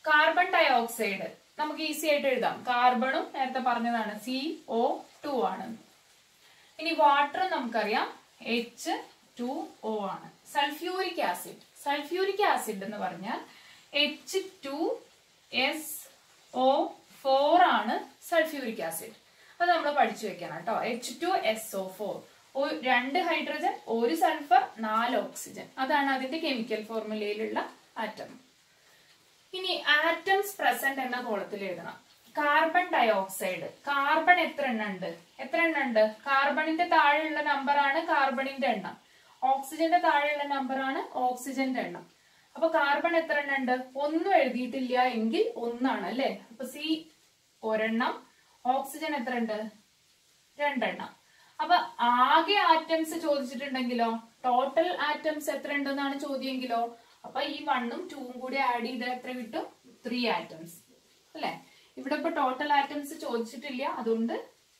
കാർബൺ ഡയോക്സൈഡ് നമുക്ക് ഈസി ആയിട്ട് എഴുതാം കാർബണും നേരത്തെ പറഞ്ഞതാണ് സി ഒ ടു ആണ് ഇനി വാട്ടർ നമുക്കറിയാം എച്ച് ടു ഒ ആണ് സൾഫ്യൂരിക് ആസിഡ് സൾഫ്യൂരിക് ആസിഡ് എന്ന് പറഞ്ഞാൽ H two S O four ആണ് സൾഫ്യൂരിക് ആസിഡ് അത് നമ്മൾ പഠിച്ചു വെക്കണം കേട്ടോ H two S O four രണ്ട് ഹൈഡ്രജൻ ഒരു സൾഫർ നാല് ഓക്സിജൻ അതാണ് അതിന്റെ കെമിക്കൽ ഫോർമുലയിലുള്ള ആറ്റം ഇനി ആറ്റംസ് പ്രസന്റ് എന്ന കോളത്തിൽ എഴുതണം കാർബൺ ഡയോക്സൈഡ് കാർബൺ എത്ര എണ്ണം ഉണ്ട് എത്ര എണ്ണം ഉണ്ട് കാർബണിന്റെ താഴെയുള്ള നമ്പറാണ് കാർബണിന്റെ എണ്ണം ഓക്സിജന്റെ താഴെയുള്ള നമ്പറാണ് ഓക്സിജന്റെ എണ്ണം അപ്പൊ കാർബൺ എത്ര എണ്ണം ഉണ്ട് ഒന്നും എഴുതിയിട്ടില്ല എങ്കിൽ ഒന്നാണ് അല്ലെ അപ്പൊ സി ഒരെണ്ണം ഓക്സിജൻ എത്ര ഉണ്ട് രണ്ടെണ്ണം അപ്പൊ ആകെ ആറ്റംസ് ചോദിച്ചിട്ടുണ്ടെങ്കിലോ ടോട്ടൽ ആറ്റംസ് എത്ര ഉണ്ടെന്നാണ് ചോദ്യമെങ്കിലോ അപ്പൊ ഈ വണ്ണും ടൂവും കൂടി ആഡ് ചെയ്ത് എത്ര കിട്ടും ത്രീ ആറ്റംസ് അല്ലെ ഇവിടെ ഇപ്പൊ ടോട്ടൽ ആറ്റംസ് ചോദിച്ചിട്ടില്ല അതുകൊണ്ട്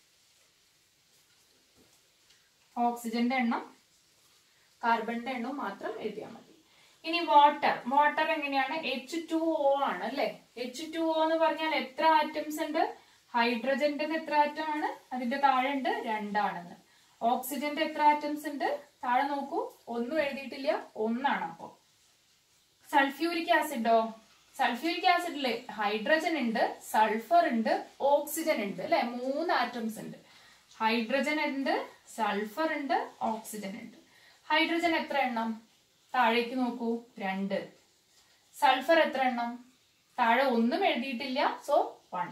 ഓക്സിജന്റെ എണ്ണം കാർബണിന്റെ എണ്ണവും മാത്രം എഴുതിയാൽ മതി ഇനി വാട്ടർ വാട്ടർ എങ്ങനെയാണ് എച്ച് ടു ഒ ആണ് അല്ലെ എച്ച് ടു ഒ എന്ന് പറഞ്ഞാൽ എത്ര ആറ്റംസ് ഉണ്ട് ഹൈഡ്രജന്റെ എത്ര ആറ്റം ആണ് അതിന്റെ താഴെ ഉണ്ട് രണ്ടാണെന്ന് ഓക്സിജന്റെ എത്ര ആറ്റംസ് ഉണ്ട് താഴെ നോക്കൂ ഒന്നും എഴുതിയിട്ടില്ല ഒന്നാണ് അപ്പോ സൾഫ്യൂരിക് ആസിഡോ സൾഫ്യൂരിക് ആസിഡില് ഹൈഡ്രജൻ ഉണ്ട് സൾഫർ ഉണ്ട് ഓക്സിജൻ ഉണ്ട് അല്ലെ മൂന്ന് ആറ്റംസ് ഉണ്ട് ഹൈഡ്രജൻ ഉണ്ട് സൾഫർ ഉണ്ട് ഓക്സിജൻ ഉണ്ട് ഹൈഡ്രജൻ എത്ര എണ്ണം താഴേക്ക് നോക്കൂ രണ്ട് സൾഫർ എത്ര എണ്ണം താഴെ ഒന്നും എഴുതിയിട്ടില്ല സോ വൺ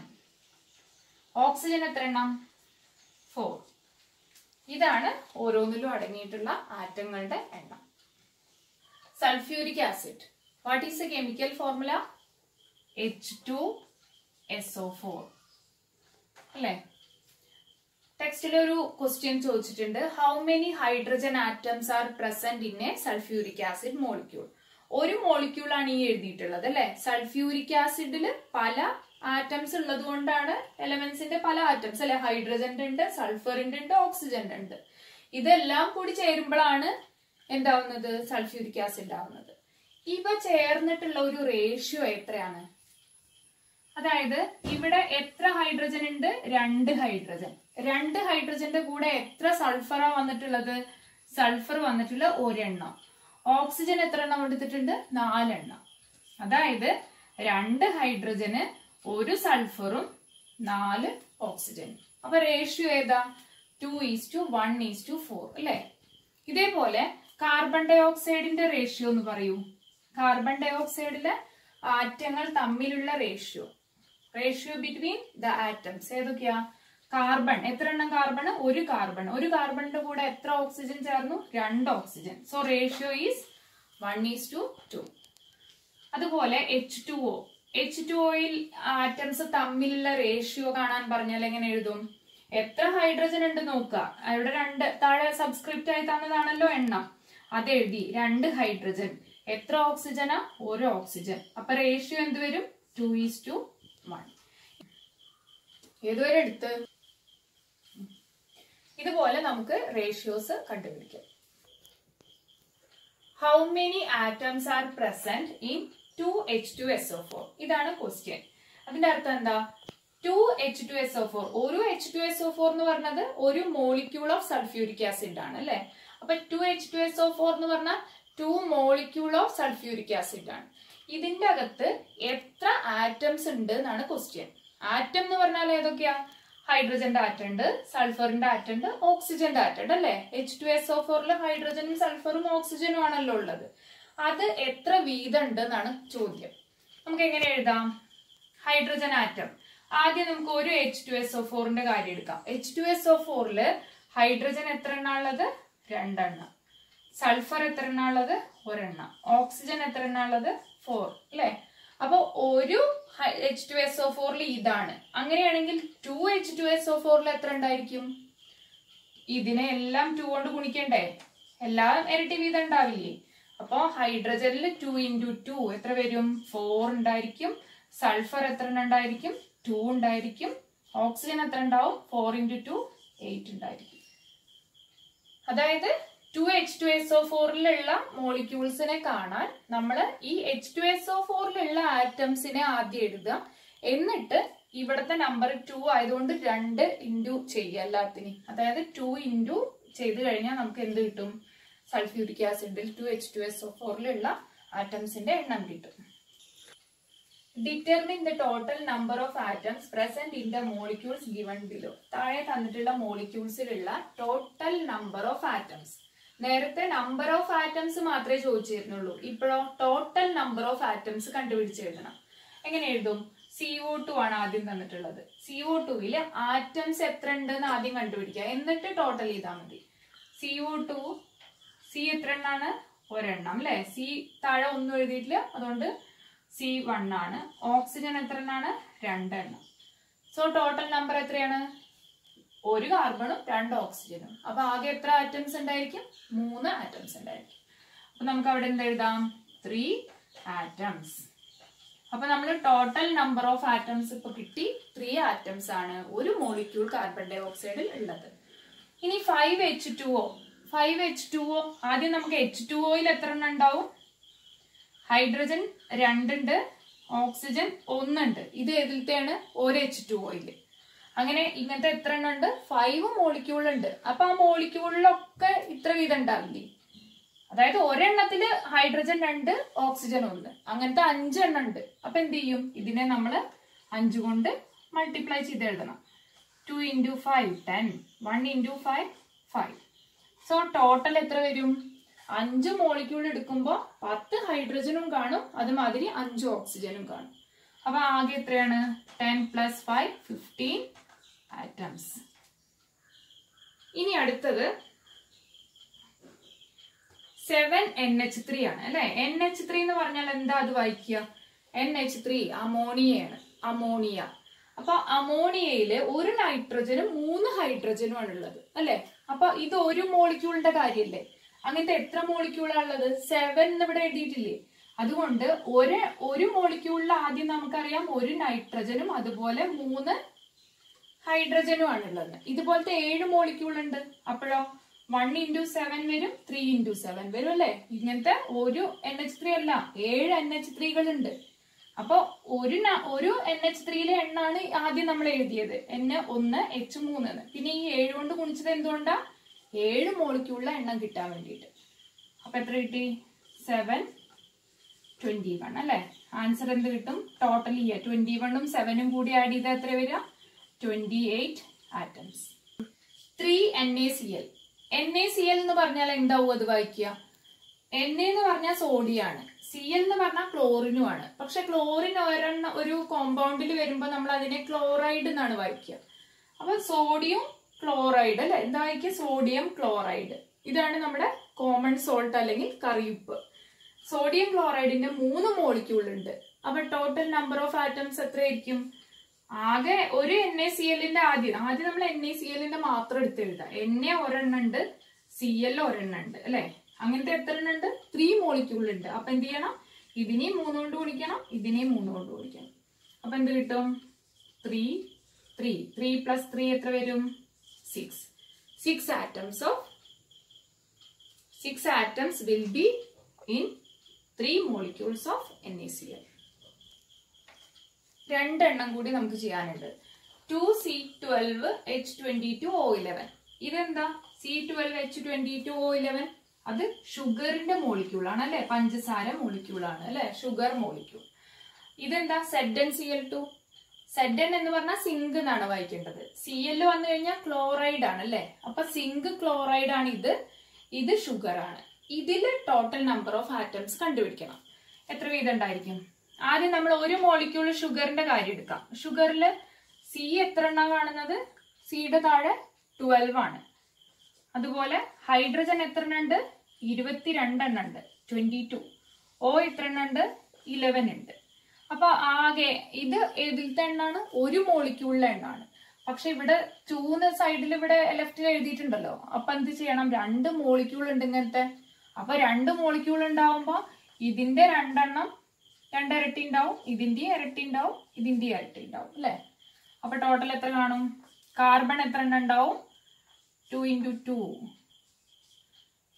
ഓക്സിജൻ എത്ര എണ്ണം ഫോർ ഇതാണ് ഓരോന്നിലും അടങ്ങിയിട്ടുള്ള ആറ്റങ്ങളുടെ എണ്ണം sulphuric acid what is a chemical formula H two S O four അല്ലേ ടെക്സ്റ്റിൽ ഒരു ക്വസ്റ്റ്യൻ ചോദിച്ചിട്ടുണ്ട് how many hydrogen atoms are present in a sulphuric acid molecule ഒരു മോളിക്യൂൾ ആണ് ഈ എഴുതിയിട്ടുള്ളത് അല്ലെ സൾഫ്യൂരിക് ആസിഡിൽ പല ആറ്റംസ് ഉള്ളത് കൊണ്ടാണ് എലമെന്റ്സിന്റെ പല ആറ്റംസ് അല്ലെ ഹൈഡ്രജന്റെ ഉണ്ട് സൾഫറിന്റെ ഉണ്ട് ഓക്സിജന്റെ ഉണ്ട് ഇതെല്ലാം കൂടി ചേരുമ്പോഴാണ് എന്താവുന്നത് സൾഫ്യൂരിക് ആസിഡ് ആവുന്നത് ഇവ ചേർന്നിട്ടുള്ള ഒരു റേഷ്യോ എത്രയാണ് അതായത് ഇവിടെ എത്ര ഹൈഡ്രജൻ ഉണ്ട് രണ്ട് ഹൈഡ്രജൻ രണ്ട് ഹൈഡ്രജന്റെ കൂടെ എത്ര സൾഫറാ വന്നിട്ടുള്ളത് സൾഫർ വന്നിട്ടുള്ള ഒരെണ്ണം ഓക്സിജൻ എത്ര എണ്ണം എടുത്തിട്ടുണ്ട് നാലെണ്ണം അതായത് രണ്ട് ഹൈഡ്രജന് ഒരു സൾഫറും നാല് ഓക്സിജൻ അപ്പൊ റേഷ്യോ ഏതാ two is to one is to four അല്ലെ ഇതേപോലെ കാർബൺ ഡൈ ഓക്സൈഡിന്റെ റേഷ്യോ എന്ന് പറയൂ കാർബൺ ഡൈ ഓക്സൈഡിലെ ആറ്റങ്ങൾ തമ്മിലുള്ള ratio ratio between the atoms ഏതൊക്കെയാ കാർബൺ എത്ര എണ്ണം കാർബൺ ഒരു കാർബൺ ഒരു കാർബണിന്റെ കൂടെ എത്ര ഓക്സിജൻ ചേർന്നു രണ്ട് oxygen so ratio is one is to two അതുപോലെ H two O H two ഒയിൽ ആറ്റംസ് തമ്മിലുള്ള റേഷ്യോ കാണാൻ പറഞ്ഞാൽ എങ്ങനെ എഴുതും എത്ര ഹൈഡ്രജൻ ഉണ്ട് നോക്കുക അവിടെ രണ്ട് താഴെ സബ്സ്ക്രിപ്റ്റ് ആയി തന്നതാണല്ലോ എണ്ണം അത് എഴുതി രണ്ട് ഹൈഡ്രജൻ എത്ര ഓക്സിജനാ ഒരു ഓക്സിജൻ അപ്പൊ റേഷ്യോ എന്ത് വരും ടു ഈസ് ടു വൺ ഏതുവരെ എടുത്ത് ഇതുപോലെ നമുക്ക് റേഷ്യോസ് കണ്ടുപിടിക്കാം how many atoms are present in two H two S O four ഇതാണ് ക്വസ്റ്റ്യൻ അതിന്റെ അർത്ഥം എന്താ two H two S O four ഒരു H two S O four എന്ന് പറഞ്ഞത് ഒരു മോളിക്യൂൾ ഓഫ് സൾഫ്യൂരിക് ആസിഡ് ആണ് അല്ലെ അപ്പൊ two H two S O four എന്ന് പറഞ്ഞാൽ two molecule of sulphuric acid ആണ് ഇതിന്റെ അകത്ത് എത്ര ആറ്റംസ് ഉണ്ട് എന്നാണ് ക്വസ്റ്റ്യൻ ആറ്റം എന്ന് പറഞ്ഞാൽ ഏതൊക്കെയാ ഹൈഡ്രജന്റെ ആറ്റം ഉണ്ട് സൾഫറിന്റെ ആറ്റം ഉണ്ട് ഓക്സിജന്റെ ആറ്റം ഉണ്ട് അല്ലെ എച്ച് ടു എസ് ഒ ഫോറിൽ ഹൈഡ്രജനും സൾഫറും ഓക്സിജനും ആണല്ലോ ഉള്ളത് അത് എത്ര വീതം ഉണ്ട് എന്നാണ് ചോദ്യം നമുക്ക് എങ്ങനെ എഴുതാം ഹൈഡ്രജൻ ആറ്റം ആദ്യം നമുക്ക് ഒരു എച്ച് ടു എസ് ഒ ഫോറിന്റെ കാര്യം എടുക്കാം എച്ച് ടു എസ് ഒ ഫോറില് ഹൈഡ്രജൻ എത്ര എണ്ണ ഉള്ളത് രണ്ടെണ്ണം സൾഫർ എത്ര എണ്ണ ഉള്ളത് ഒരെണ്ണം ഓക്സിജൻ എത്ര എണ്ണ ഉള്ളത് ഫോർ അല്ലെ അപ്പൊ ഒരു എച്ച് ടു എസ് ഒ ഫോറിൽ ഇതാണ് അങ്ങനെയാണെങ്കിൽ two H two S O ഫോറിൽ എത്ര ഉണ്ടായിരിക്കും ഇതിനെ എല്ലാം ടു കൊണ്ട് ഗുണിക്കണ്ടേ എല്ലാം ഇരട്ടി വീതം ഉണ്ടാവില്ലേ അപ്പൊ ഹൈഡ്രജനിൽ ടു ഇൻറ്റു ടു എത്ര വരും ഫോർ ഉണ്ടായിരിക്കും സൾഫർ എത്ര എണ്ണം ഉണ്ടായിരിക്കും ടു ഉണ്ടായിരിക്കും ഓക്സിജൻ എത്ര ഉണ്ടാവും ഫോർ ഇൻറ്റു ടു എയ്റ്റ് ഉണ്ടായിരിക്കും അതായത് two H two S O ഫോറിലുള്ള മോളിക്യൂൾസിനെ കാണാൻ നമ്മൾ ഈ എച്ച് ടു എസ് ഒ ഫോറിലുള്ള ആറ്റംസിനെ ആദ്യം എഴുതുക എന്നിട്ട് ഇവിടുത്തെ നമ്പർ ടു ആയതുകൊണ്ട് രണ്ട് ഇൻറ്റു ചെയ്യുക എല്ലാത്തിനെയും അതായത് ടു ഇൻറ്റു ചെയ്ത് കഴിഞ്ഞാൽ നമുക്ക് എന്ത് കിട്ടും സൾഫ്യൂരിക് ആസിഡിൽ two H two S O ഫോറിലുള്ള ആറ്റംസിന്റെ എണ്ണം കിട്ടും determine the total number of atoms present in the molecules given below താഴെ തന്നിട്ടുള്ള മോളിക്യൂൾസിലുള്ള ടോട്ടൽ നമ്പർ ഓഫ് ആറ്റംസ് നേരത്തെ നമ്പർ ഓഫ് ആറ്റംസ് മാത്രമേ ചോദിച്ചിരുന്നുള്ളൂ ഇപ്പോഴോ ടോട്ടൽ നമ്പർ ഓഫ് ആറ്റംസ് കണ്ടുപിടിച്ച് എഴുതണം എങ്ങനെ എഴുതും സി ഒ ടു ആണ് ആദ്യം തന്നിട്ടുള്ളത് സി ഒ ടുവിൽ ആറ്റംസ് എത്ര ഉണ്ടെന്ന് ആദ്യം കണ്ടുപിടിക്കുക എന്നിട്ട് ടോട്ടൽ ചെയ്താൽ മതി സി ഒ ടു സി എത്ര എണ്ണാണ് ഒരെണ്ണം അല്ലെ സി താഴെ ഒന്നും എഴുതിയിട്ടില്ല അതുകൊണ്ട് സി വൺ ആണ് ഓക്സിജൻ എത്ര എണ്ണാണ് രണ്ടെണ്ണം സോ ടോട്ടൽ നമ്പർ എത്രയാണ് ഒരു കാർബണും രണ്ട് ഓക്സിജനും അപ്പൊ ആകെ എത്ര ആറ്റംസ് ഉണ്ടായിരിക്കും മൂന്ന് ആറ്റംസ് ഉണ്ടായിരിക്കും അപ്പൊ നമുക്ക് അവിടെ എന്ത് എഴുതാം ത്രീ ആറ്റംസ് അപ്പൊ നമ്മൾ ടോട്ടൽ നമ്പർ ഓഫ് ആറ്റംസ് ഇപ്പൊ കിട്ടി ത്രീ ആറ്റംസ് ആണ് ഒരു മോളിക്യൂൾ കാർബൺ ഡൈ ഓക്സൈഡിൽ ഉള്ളത് ഇനി five H two O five H two O ആദ്യം നമുക്ക് എച്ച് ടു ഒയിൽ എത്ര എണ്ണം ഉണ്ടാവും ഹൈഡ്രജൻ രണ്ടുണ്ട് ഓക്സിജൻ ഒന്നുണ്ട് ഇത് ഏതിലത്തെയാണ് ഒരു എച്ച് ടു ഒയില് അങ്ങനെ ഇങ്ങനത്തെ എത്ര എണ്ണം ഉണ്ട് ഫൈവ് മോളിക്യൂൾ ഉണ്ട് അപ്പൊ ആ മോളിക്യൂളിലൊക്കെ ഇത്ര വീതം ഉണ്ടാവില്ലേ അതായത് ഒരെണ്ണത്തില് ഹൈഡ്രജൻ രണ്ട് ഓക്സിജൻ ഒന്ന് അങ്ങനത്തെ അഞ്ചെണ്ണം ഉണ്ട് അപ്പൊ എന്ത് ചെയ്യും ഇതിനെ നമ്മൾ അഞ്ച് കൊണ്ട് മൾട്ടിപ്ലൈ ചെയ്ത് എഴുതണം two into five ten one into five five so total എത്ര വരും അഞ്ച് മോളിക്യൂൾ എടുക്കുമ്പോൾ പത്ത് ഹൈഡ്രജനും കാണും അതുമാതിരി അഞ്ച് ഓക്സിജനും കാണും അപ്പൊ ആകെ എത്രയാണ് ten plus five fifteen atoms ഇനി അടുത്തത് സെവൻ എൻ എച്ച് ത്രീ ആണ് അല്ലെ എൻ എച്ച് ത്രീ എന്ന് പറഞ്ഞാൽ എന്താ അത് വായിക്കുക എൻ എച്ച് ത്രീ അമോണിയയാണ് അമോണിയ അപ്പൊ അമോണിയയില് ഒരു നൈട്രജനും മൂന്ന് ഹൈഡ്രജനും ആണ് ഉള്ളത് അല്ലെ അപ്പൊ ഇത് ഒരു മോളിക്യൂളിന്റെ കാര്യല്ലേ അങ്ങനത്തെ എത്ര മോളിക്യൂളാണ് ഉള്ളത് സെവൻ എന്ന് ഇവിടെ എഴുതിയിട്ടില്ലേ അതുകൊണ്ട് ഒരു ഒരു മോളിക്യൂളിൽ ആദ്യം നമുക്കറിയാം ഒരു നൈട്രജനും അതുപോലെ മൂന്ന് ഹൈഡ്രജനും ആണുള്ളത് ഇതുപോലത്തെ ഏഴ് മോളിക്യൂൾ ഉണ്ട് അപ്പോഴോ വൺ ഇൻറ്റു സെവൻ വരും ത്രീ ഇൻറ്റു സെവൻ വരും അല്ലെ ഇങ്ങനത്തെ ഒരു എൻ എച്ച് ത്രീ അല്ല ഏഴ് എൻ എച്ച് ത്രീകൾ ഉണ്ട് അപ്പൊ ഒരു ന- ഒരു എൻ എച്ച് ത്രീയിലെ എണ്ണാണ് ആദ്യം നമ്മൾ എഴുതിയത് എൻ ഒന്ന് എച്ച് മൂന്ന് എന്ന്. പിന്നെ ഈ ഏഴ് കൊണ്ട് ഗുണിച്ചത് എന്തുകൊണ്ടാ ഏഴ് മോളിക്യൂളിലെ എണ്ണം കിട്ടാൻ വേണ്ടിയിട്ട് അപ്പൊ എത്ര കിട്ടി സെവൻ ട്വന്റി വൺ അല്ലെ ആൻസർ എന്ത് കിട്ടും ടോട്ടൽ ചെയ്യുക ട്വന്റി വണ്ണും സെവനും കൂടി ആഡ് ചെയ്താൽ എത്ര വരിക twenty eight atoms three N A C L N A C L എന്ന് പറഞ്ഞാൽ എന്താവും അത് വായിക്കുക എൻ എ എന്ന് പറഞ്ഞാൽ സോഡിയാണ് സി എൽ എന്ന് പറഞ്ഞാൽ ക്ലോറിനും ആണ് പക്ഷെ ക്ലോറിൻ ഒരെണ്ണ ഒരു കോമ്പൗണ്ടിൽ വരുമ്പോൾ നമ്മൾ അതിനെ ക്ലോറൈഡ് എന്നാണ് വായിക്കുക അപ്പൊ സോഡിയം ക്ലോറൈഡ് അല്ലെ എന്താ വായിക്കുക സോഡിയം ക്ലോറൈഡ് ഇതാണ് നമ്മുടെ കോമൺ സോൾട്ട് അല്ലെങ്കിൽ കറിയുപ്പ് സോഡിയം ക്ലോറൈഡിന്റെ മൂന്ന് മോളിക്യൂൾ ഉണ്ട് അപ്പൊ ടോട്ടൽ നമ്പർ ഓഫ് ആറ്റംസ് എത്രയായിരിക്കും ആകെ ഒരു എൻ എ സി എല്ലിന്റെ ആദ്യം ആദ്യം നമ്മൾ എൻ എ സി എല്ലിന്റെ മാത്രം എടുത്ത് എഴുതാം എൻ എ ഒരെണ്ണം ഉണ്ട് സി എൽ ഒരെണ്ണം ഉണ്ട് അല്ലെ അങ്ങനത്തെ എത്ര എണ്ണം ഉണ്ട് ത്രീ മോളിക്യൂൾ ഉണ്ട് അപ്പൊ എന്ത് ചെയ്യണം ഇതിനെയും മൂന്ന് കൊണ്ട് ഗുണിക്കണം ഇതിനെയും മൂന്ന് കൊണ്ട് ഗുണിക്കണം അപ്പൊ എന്ത് കിട്ടും three three three plus three എത്ര വരും six six atoms of six atoms will be in three molecules of N A C L രണ്ടെണ്ണം കൂടി നമുക്ക് ചെയ്യാനുണ്ട് two C twelve H twenty two O eleven ഇതെന്താ C twelve H twenty two O eleven അത് ഷുഗറിന്റെ മോളിക്യൂൾ ആണ് അല്ലെ പഞ്ചസാര മോളിക്യൂൾ ആണ് അല്ലെ ഷുഗർ മോളിക്യൂൾ ഇതെന്താ Z N C L two Z N എന്ന് പറഞ്ഞാൽ സിങ്ക് എന്നാണ് വായിക്കേണ്ടത് സി എൽ വന്നു കഴിഞ്ഞാൽ ക്ലോറൈഡ് ആണ് അല്ലെ അപ്പൊ സിങ്ക് ക്ലോറൈഡ് ആണ് ഇത് ഇത് ഷുഗർ ആണ് ഇതിൽ ടോട്ടൽ നമ്പർ ഓഫ് ആറ്റംസ് കണ്ടുപിടിക്കണം എത്ര വീതം ഉണ്ടായിരിക്കും ആദ്യം നമ്മൾ ഒരു മോളിക്യൂൾ ഷുഗറിന്റെ കാര്യം എടുക്കാം ഷുഗറിൽ സി എത്ര എണ്ണം കാണുന്നത് സിയുടെ താഴെ ട്വൽവ് ആണ് അതുപോലെ ഹൈഡ്രജൻ എത്ര എണ്ണം ഉണ്ട് ഇരുപത്തിരണ്ടെണ്ണം ഉണ്ട് ട്വന്റി ടു ഓ എത്ര എണ്ണം ഉണ്ട് ഇലവൻ ഉണ്ട് അപ്പൊ ആകെ ഇത് ഏതിലത്തെ എണ്ണാണ് ഒരു മോളിക്യൂളിലെ എണ്ണാണ് പക്ഷെ ഇവിടെ ചൂന്ന് സൈഡിൽ ഇവിടെ ലെഫ്റ്റിൽ എഴുതിയിട്ടുണ്ടല്ലോ അപ്പൊ എന്ത് ചെയ്യണം രണ്ട് മോളിക്യൂൾ ഉണ്ട് ഇങ്ങനത്തെ അപ്പൊ രണ്ട് മോളിക്യൂൾ ഉണ്ടാവുമ്പോ ഇതിന്റെ രണ്ടെണ്ണം രണ്ടിരട്ടി ഉണ്ടാവും ഇതിന്റെ ഇരട്ടി ഉണ്ടാവും ഇതിന്റെ ഇരട്ടി ഉണ്ടാവും അല്ലെ അപ്പൊ ടോട്ടൽ എത്ര കാണും കാർബൺ എത്ര എണ്ണം ഉണ്ടാവും two into two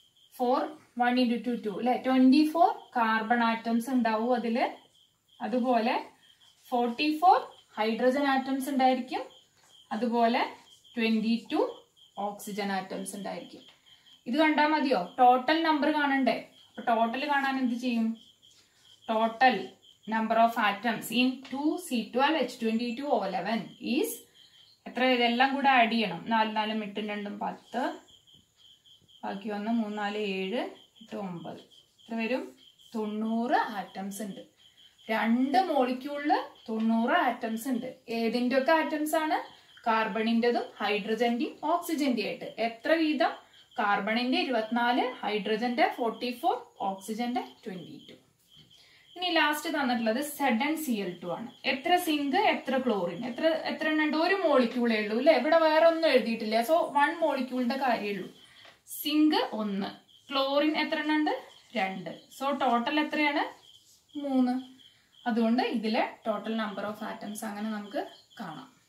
four one into two two അല്ലെ ട്വന്റി ഫോർ കാർബൺ ആറ്റംസ് ഉണ്ടാവും അതില് അതുപോലെ ഫോർട്ടി ഫോർ ഹൈഡ്രജൻ ആറ്റംസ് ഉണ്ടായിരിക്കും അതുപോലെ ട്വന്റി ടു ഓക്സിജൻ ആറ്റംസ് ഉണ്ടായിരിക്കും ഇത് കണ്ടാൽ മതിയോ ടോട്ടൽ നമ്പർ കാണണ്ടേ അപ്പൊ ടോട്ടൽ കാണാൻ എന്ത് ചെയ്യും total number of atoms in two C twelve H twenty two O eleven is എത്ര ഇതെല്ലാം കൂടെ ആഡ് ചെയ്യണം നാല് നാലും എട്ടും രണ്ടും പത്ത് ബാക്കി ഒന്ന് മൂന്നാല് ഏഴ് എട്ട് ഒമ്പത് എത്ര വരും തൊണ്ണൂറ് ആറ്റംസ് ഉണ്ട് രണ്ട് മോളിക്യൂളില് തൊണ്ണൂറ് ആറ്റംസ് ഉണ്ട് ഏതിന്റെ ഒക്കെ ആറ്റംസ് ആണ് കാർബണിന്റെതും ഹൈഡ്രജന്റെയും ഓക്സിജന്റെയും ആയിട്ട് എത്ര വീതം കാർബണിന്റെ ഇരുപത്തിനാല് ഹൈഡ്രജന്റെ ഫോർട്ടി ഫോർ ഓക്സിജന്റെ ട്വന്റി ടു ഇനി ലാസ്റ്റ് തന്നിട്ടുള്ളത് സെഡൻ സി എൽ ടു ആണ് എത്ര സിങ്ക് എത്ര ക്ലോറിൻ എത്ര എത്ര എണ്ണം ഉണ്ട് ഒരു മോളിക്യൂളേ ഉള്ളൂ അല്ലെ ഇവിടെ വേറെ ഒന്നും എഴുതിയിട്ടില്ല സോ വൺ മോളിക്യൂളിന്റെ കാര്യമേ ഉള്ളൂ സിങ്ക് ഒന്ന് ക്ലോറിൻ എത്ര എണ്ണം ഉണ്ട് രണ്ട് സോ ടോട്ടൽ എത്രയാണ് മൂന്ന് അതുകൊണ്ട് ഇതിലെ ടോട്ടൽ നമ്പർ ഓഫ് ആറ്റംസ് അങ്ങനെ നമുക്ക് കാണാം